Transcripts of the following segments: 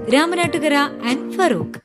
Ramanattukara and Farooq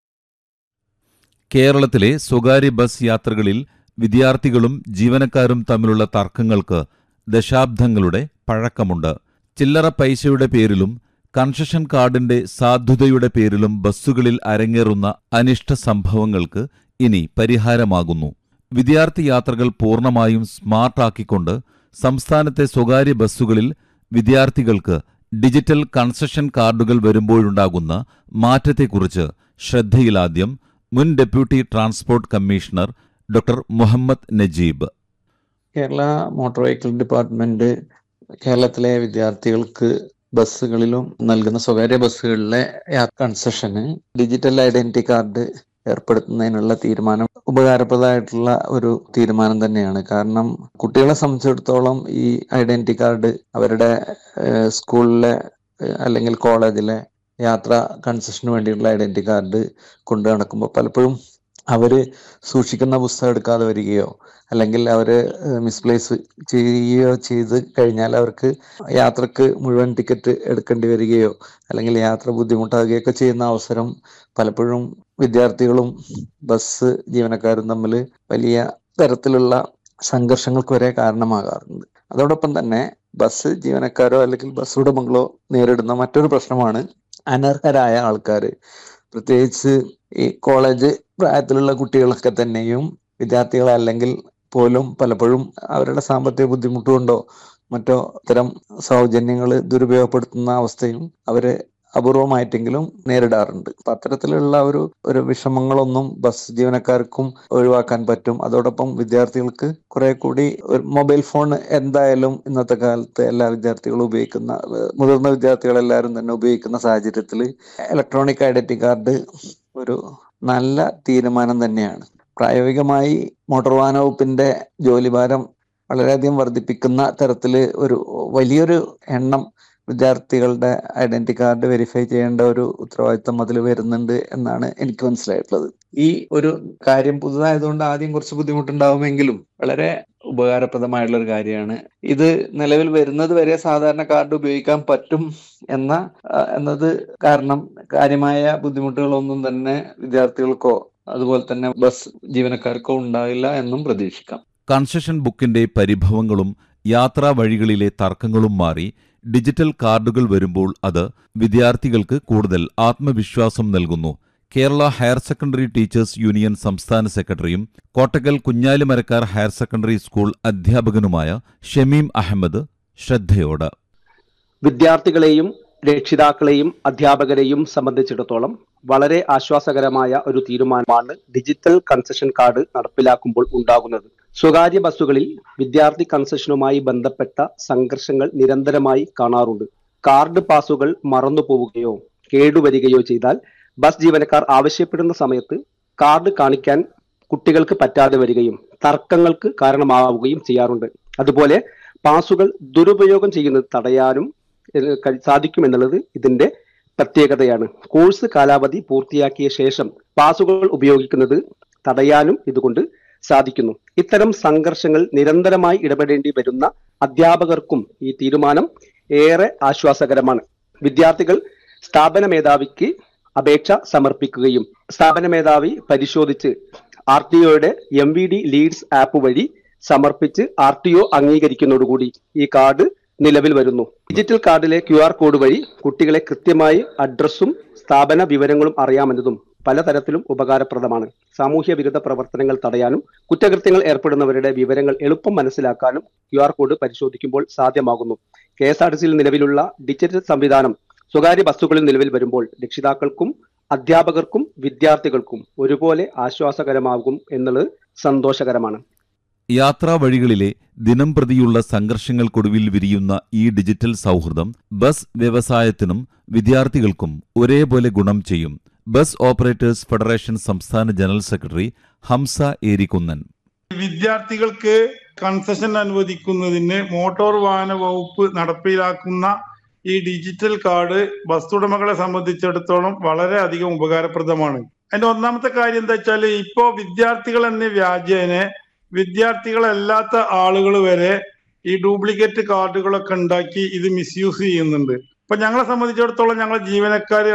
കേരളത്തിലെ സ്വകാര്യ bus യാത്രകളിൽ വിദ്യാർത്ഥികളും ജീവനക്കാരും തമ്മിലുള്ള തർക്കങ്ങൾക്ക് ദശാബ്ദങ്ങളുടെ പഴക്കമുണ്ട് ചില്ലറ പൈസയുടെ പേരിലും കൺസഷൻ കാർഡിന്റെ സാധുതയുടെ പേരിലും ബസ്സുകളിൽ അരങ്ങേറുന്ന അനിഷ്ട സംഭവങ്ങൾക്ക് ഇനി പരിഹാരമാകുന്നു വിദ്യാർത്ഥി യാത്രകൾ പൂർണ്ണമായും സ്മാർട്ടാക്കിക്കൊണ്ട് സംസ്ഥാനത്തെ സ്വകാര്യ ബസ്സുകളിൽ വിദ്യാർത്ഥികൾക്ക് ഡിജിറ്റൽ കൺസഷൻ കാർഡുകൾ വരുമ്പോഴുണ്ടാകുന്ന മാറ്റത്തെക്കുറിച്ച് ശ്രദ്ധയിലാദ്യം മുൻ deputy transport commissioner doctor Muhammad Najeeb Kerala motor vehicle department കേരളത്തിലെ വിദ്യാർത്ഥികൾക്ക് ബസ്സുകളിലും നൽകുന്ന സ്വകാര്യ ബസ്സുകളിലെ കൺസെഷന് ഡിജിറ്റൽ ഐഡന്റിറ്റി കാർഡ് ഏർപ്പെടുത്തുന്നതിനുള്ള തീരുമാനം ഉപകാരപ്രദമായിട്ടുള്ള ഒരു തീരുമാനം തന്നെയാണ് കാരണം കുട്ടികളെ സംബന്ധിച്ചിടത്തോളം ഈ ഐഡന്റിറ്റി കാർഡ് അവരുടെ ഏഹ്, സ്കൂളിലെ ഏഹ്, അല്ലെങ്കിൽ കോളേജിലെ യാത്ര കൺസെഷന് വേണ്ടിയുള്ള ഐഡന്റിറ്റി കാർഡ് കൊണ്ടു നടക്കുമ്പോൾ പലപ്പോഴും അവര് സൂക്ഷിക്കുന്ന പുസ്തകം എടുക്കാതെ വരികയോ അല്ലെങ്കിൽ അവര് മിസ്പ്ലേസ് ചെയ്യുകയോ ചെയ്ത് കഴിഞ്ഞാൽ അവർക്ക് യാത്രക്ക് മുഴുവൻ ടിക്കറ്റ് എടുക്കേണ്ടി വരികയോ അല്ലെങ്കിൽ യാത്ര ബുദ്ധിമുട്ടാകുകയൊക്കെ ചെയ്യുന്ന അവസരം പലപ്പോഴും വിദ്യാർത്ഥികളും ബസ് ജീവനക്കാരും തമ്മിൽ വലിയ തരത്തിലുള്ള സംഘർഷങ്ങൾക്ക് വരെ കാരണമാകാറുണ്ട് അതോടൊപ്പം തന്നെ ബസ് ജീവനക്കാരോ അല്ലെങ്കിൽ ബസ് ഉടമകളോ നേരിടുന്ന മറ്റൊരു പ്രശ്നമാണ് അനർഹരായ ആൾക്കാർ പ്രത്യേകിച്ച് ഈ കോളേജ് പ്രായത്തിലുള്ള കുട്ടികളൊക്കെ തന്നെയും വിദ്യാർത്ഥികളെ അല്ലെങ്കിൽ പോലും പലപ്പോഴും അവരുടെ സാമ്പത്തിക ബുദ്ധിമുട്ട് കൊണ്ടോ മറ്റോ ഇത്തരം സൗജന്യങ്ങൾ ദുരുപയോഗപ്പെടുത്തുന്ന അവസ്ഥയും അവര് അപൂർവമായിട്ടെങ്കിലും നേരിടാറുണ്ട് അപ്പൊ അത്തരത്തിലുള്ള ഒരു ഒരു വിഷമങ്ങളൊന്നും ബസ് ജീവനക്കാർക്കും ഒഴിവാക്കാൻ പറ്റും അതോടൊപ്പം വിദ്യാർത്ഥികൾക്ക് കുറെ കൂടി ഒരു മൊബൈൽ ഫോൺ എന്തായാലും ഇന്നത്തെ കാലത്ത് എല്ലാ വിദ്യാർത്ഥികളും ഉപയോഗിക്കുന്ന ഏഹ് മുതിർന്ന വിദ്യാർത്ഥികളെല്ലാവരും തന്നെ ഉപയോഗിക്കുന്ന സാഹചര്യത്തിൽ ഇലക്ട്രോണിക് ഐഡന്റിറ്റി കാർഡ് ഒരു നല്ല തീരുമാനം തന്നെയാണ് പ്രായോഗികമായി മോട്ടോർ വാഹന വകുപ്പിന്റെ ജോലിഭാരം വളരെയധികം വർദ്ധിപ്പിക്കുന്ന തരത്തില് ഒരു വലിയൊരു എണ്ണം വിദ്യാർത്ഥികളുടെ ഐഡന്റിറ്റി കാർഡ് വെരിഫൈ ചെയ്യേണ്ട ഒരു ഉത്തരവാദിത്തം അതിൽ വരുന്നുണ്ട് എന്നാണ് എനിക്ക് മനസ്സിലായിട്ടുള്ളത് ഈ ഒരു കാര്യം പുതുതായതുകൊണ്ട് ആദ്യം കുറച്ച് ബുദ്ധിമുട്ടുണ്ടാവുമെങ്കിലും വളരെ ഉപകാരപ്രദമായുള്ള ഒരു കാര്യമാണ് ഇത് നിലവിൽ വരുന്നത് വരെ സാധാരണ കാർഡ് ഉപയോഗിക്കാൻ പറ്റും എന്ന ആ, എന്നത് കാരണം കാര്യമായ ബുദ്ധിമുട്ടുകളൊന്നും തന്നെ വിദ്യാർത്ഥികൾക്കോ അതുപോലെ തന്നെ ബസ് ജീവനക്കാർക്കോ ഉണ്ടാവില്ല എന്നും പ്രതീക്ഷിക്കാം കൺസഷൻ ബുക്കിന്റെ പരിഭവങ്ങളും യാത്രാ വഴികളിലെ തർക്കങ്ങളും മാറി ഡിജിറ്റൽ കാർഡുകൾ വരുമ്പോൾ അത് വിദ്യാർത്ഥികൾക്ക് കൂടുതൽ ആത്മവിശ്വാസം നൽകുന്നു Kerala higher secondary teachers union സംസ്ഥാന സെക്രട്ടറിയും Kottakkal Kunjalimarakkar higher secondary school അധ്യാപകനുമായ ഷമീം അഹമ്മദ് ശ്രദ്ധയോട് വിദ്യാർത്ഥികളെയും രക്ഷിതാക്കളെയും അധ്യാപകരെയും സംബന്ധിച്ചിടത്തോളം വളരെ ആശ്വാസകരമായ ഒരു തീരുമാനമാണ് ഡിജിറ്റൽ കൺസെഷൻ കാർഡ് നടപ്പിലാക്കുമ്പോൾ ഉണ്ടാകുന്നത് സ്വകാര്യ ബസ്സുകളിൽ വിദ്യാർത്ഥി കൺസെഷനുമായി ബന്ധപ്പെട്ട സംഘർഷങ്ങൾ നിരന്തരമായി കാണാറുണ്ട് കാർഡ് പാസുകൾ മറന്നു പോവുകയോ കേടുവരികയോ ചെയ്താൽ ബസ് ജീവനക്കാർ ആവശ്യപ്പെടുന്ന സമയത്ത് കാർഡ് കാണിക്കാൻ കുട്ടികൾക്ക് പറ്റാതെ വരികയും തർക്കങ്ങൾക്ക് കാരണമാവുകയും ചെയ്യാറുണ്ട് അതുപോലെ പാസുകൾ ദുരുപയോഗം ചെയ്യുന്നത് തടയാനും ഏഹ്, കഴി- സാധിക്കുമെന്നുള്ളത് ഇതിന്റെ പ്രത്യേകതയാണ് കോഴ്സ് കാലാവധി പൂർത്തിയാക്കിയ ശേഷം പാസുകൾ ഉപയോഗിക്കുന്നത് തടയാനും ഇതുകൊണ്ട് സാധിക്കുന്നു ഇത്തരം സംഘർഷങ്ങൾ നിരന്തരമായി ഇടപെടേണ്ടി വരുന്ന അധ്യാപകർക്കും ഈ തീരുമാനം ഏറെ ആശ്വാസകരമാണ് വിദ്യാർത്ഥികൾ സ്ഥാപന മേധാവിക്ക് അപേക്ഷ സമർപ്പിക്കുകയും സ്ഥാപന മേധാവി പരിശോധിച്ച് ആർ ടി ഒയുടെ M V D leads app വഴി സമർപ്പിച്ച് ആർ ടി ഒ അംഗീകരിക്കുന്നതോടുകൂടി ഈ കാർഡ് നിലവിൽ വരുന്നു ഡിജിറ്റൽ കാർഡിലെ ക്യു ആർ കോഡ് വഴി കുട്ടികളെ കൃത്യമായി അഡ്രസ്സും സ്ഥാപന വിവരങ്ങളും അറിയാമെന്നതും പലതരത്തിലും ഉപകാരപ്രദമാണ് സാമൂഹ്യ വിരുദ്ധ പ്രവർത്തനങ്ങൾ തടയാനും കുറ്റകൃത്യങ്ങൾ ഏർപ്പെടുന്നവരുടെ വിവരങ്ങൾ എളുപ്പം മനസ്സിലാക്കാനും ക്യു ആർ കോഡ് പരിശോധിക്കുമ്പോൾ സാധ്യമാകുന്നു കെ എസ് ആർ ടി സിയിൽ നിലവിലുള്ള ഡിജിറ്റൽ സംവിധാനം സ്വകാര്യ ബസ്സുകളിൽ നിലവിൽ വരുമ്പോൾ രക്ഷിതാക്കൾക്കും അധ്യാപകർക്കും വിദ്യാർത്ഥികൾക്കും ഒരുപോലെ ആശ്വാസകരമാകും എന്നുള്ളത് സന്തോഷകരമാണ് യാത്രാ വഴികളിലെ ദിനം പ്രതിയുള്ള സംഘർഷങ്ങൾക്കൊടുവിൽ വിരിയുന്ന ഈ ഡിജിറ്റൽ സൗഹൃദം ബസ് വ്യവസായത്തിനും വിദ്യാർത്ഥികൾക്കും ഒരേപോലെ ഗുണം ചെയ്യും ബസ് ഓപ്പറേറ്റേഴ്സ് ഫെഡറേഷൻ സംസ്ഥാന ജനറൽ സെക്രട്ടറി ഹംസ ഏരിക്കുന്നൻ വിദ്യാർത്ഥികൾക്ക് കൺസെഷൻ അനുവദിക്കുന്നതിന് മോട്ടോർ വാഹന വകുപ്പ് നടപ്പിലാക്കുന്ന ഈ ഡിജിറ്റൽ കാർഡ് ബസ് ഉടമകളെ സംബന്ധിച്ചിടത്തോളം വളരെ അധികം ഉപകാരപ്രദമാണ് അതിന്റെ ഒന്നാമത്തെ കാര്യം എന്താ വെച്ചാൽ ഇപ്പോ വിദ്യാർത്ഥികൾ എന്ന വ്യാജേനെ വിദ്യാർത്ഥികളല്ലാത്ത ആളുകൾ വരെ ഈ ഡ്യൂപ്ലിക്കേറ്റ് കാർഡുകളൊക്കെ ഉണ്ടാക്കി ഇത് മിസ്യൂസ് ചെയ്യുന്നുണ്ട് ഇപ്പൊ ഞങ്ങളെ സംബന്ധിച്ചിടത്തോളം ഞങ്ങളെ ജീവനക്കാർ